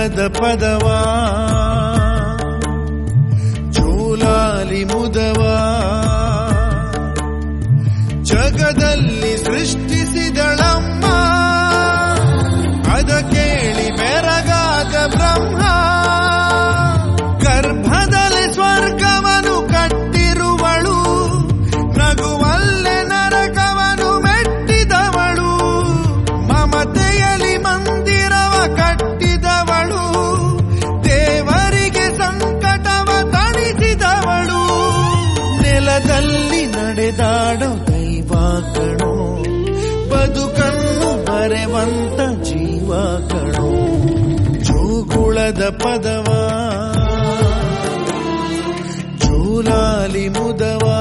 ಜೋಗುಳದ ಪದವಾ ಜೋಲಾಲಿ ಮುದವಾ ಜಗದಲ್ಲಿ ಸೃಷ್ಟಿಸಿದಳಮ್ಮ ಅದ ಕೇಳಿ ಬೆರಗಾದ ಬ್ರಹ್ಮ ಗರ್ಭದಲ್ಲಿ ಸ್ವರ್ಗವನು ಕಟ್ಟಿರುವಳು ನಗುವಲ್ಲೆ ನರಕವನು ಮೆಟ್ಟಿದವಳು ಮಮತೆಯಲಿ ಮಂದಿರವ ಕಟ್ಟಿದವಳು ದೇವರಿಗೆ ಸಂಕಟವ ತಣಿಸಿದವಳು ನೆಲದಲ್ಲಿ ನಡೆದಾಡೋ ದೈವ ಕಣೋ ಬದುಕನ್ನು ಬರೆವಂತ ಜೀವ ಕಣೋ ಜೋಗುಳದ ಪದವಾ ಜೋಲಾಲಿ ಮುದವಾ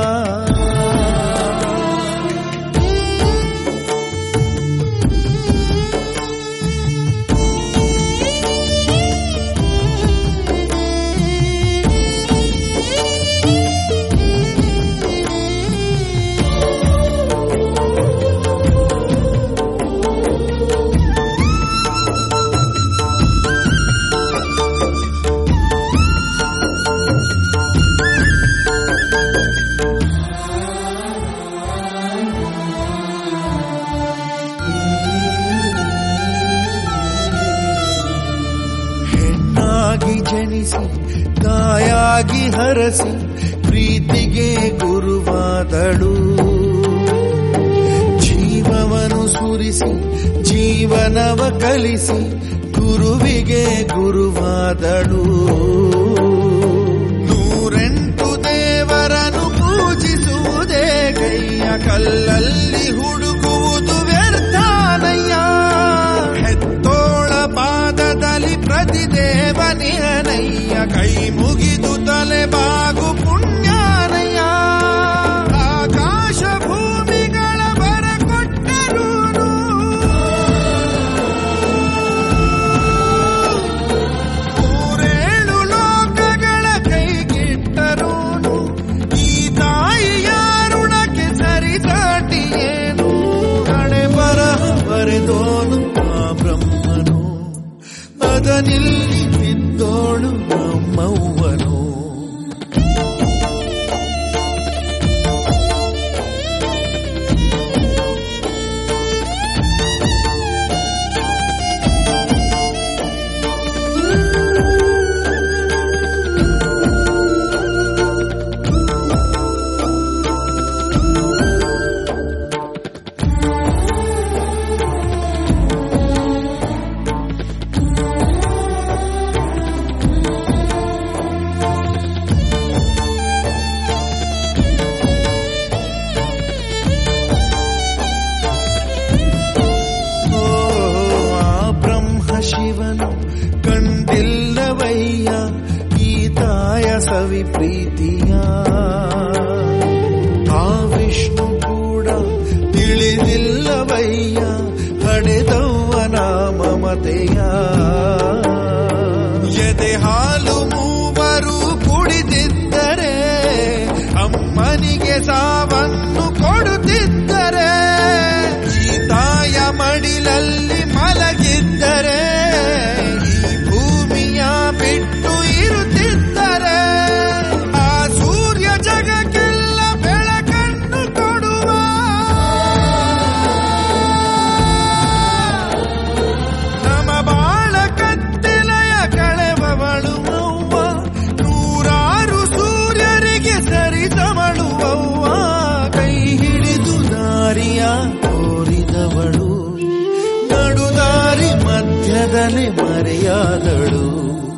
ಹೆಣ್ಣಾಗಿ ಜನಿಸಿ ತಾಯಾಗಿ ಹರಸಿ ಪ್ರೀತಿಗೆ ಗುರುವಾದಳು ಜೀವವನ್ನು ಸುರಿಸಿ ಜೀವನವ ಕಲಿಸಿ ಗುರುವಿಗೆ ಗುರುವಾದಳು ನೂರೆಂಟು ದೇವರನ್ನು ಪೂಜಿಸುವುದೇ ಕೈಯ ಕಲ್ಲಲ್ಲಿ ಹುಡುಕುವುದು ವ್ಯರ್ಥಾನಯ್ಯ ಹೆತ್ತೋಳ ಪಾದದಲ್ಲಿ ಪ್ರತಿದೇವನಿರನಯ್ಯ ಕೈ ಮುಗಿದು ತಲೆ ಬಾಗು ಪುಣ್ಯಾನಯ್ಯ ಆಕಾಶ ಭೂಮಿಗಳ ಬರ ಕೊಟ್ಟರೂನು ಮೂರೇಳು ಲೋಕಗಳ ಕೈಗಿಟ್ಟರೂನು ಈ ತಾಯಿಯ ರುಣಕ್ಕೆ ಸರಿಸಾಟಿ ಏನು ಹಣೆ ಬರಹ ಬರೆದೋನು ಆ ಬ್ರಹ್ಮನು ಅದನಿಲ್ಲಿ ಬಿದ್ದೋಳು ನಮ್ಮವ್ವನು ಓ ಆ ಬ್ರಹ್ಮ ಶಿವನು ಕಂಡಿಲ್ಲವಯ್ಯ ಈ ತಾಯ ಸವಿ ಪ್ರೀತಿಯ ಆ ವಿಷ್ಣು ಕೂಡ ತಿಳಿದಿಲ್ಲವಯ್ಯ ಹಡೆದವ್ವನ ಮಮತೆಯ ಎದೆ ಹಾಲು ಮೂವರು ಕುಡಿದಿದ್ದರೆ ಅಮ್ಮನಿಗೆ ಸಾವನ್ನು ಕೊಡುತ್ತಿದ್ದರೆ ಈ ತಾಯ ಮಡಿಲಲ್ಲಿ ಮಲಗಿದ್ದರೆ ಈ ಭೂಮಿಯ ಬಿಟ್ಟು ಇರುತ್ತಿದ್ದರೆ ಆ ಸೂರ್ಯ ಜಗಕ್ಕೆಲ್ಲ ಬೆಳಕನ್ನು ಕೊಡುವ ನಮ ಬಾಳ ಕತ್ತಲೆಯ ಕಳೆವವಳು ಅವ್ವ ನೂರಾರು ಸೂರ್ಯರಿಗೆ ಸರಿಸವಳುವವ್ವ ಕೈ ಹಿಡಿದು ದಾರಿಯ ತೋರಿದವಳು ನಡುದಾರಿ ಮಧ್ಯದಲ್ಲಿ ಮರೆಯಾದಳು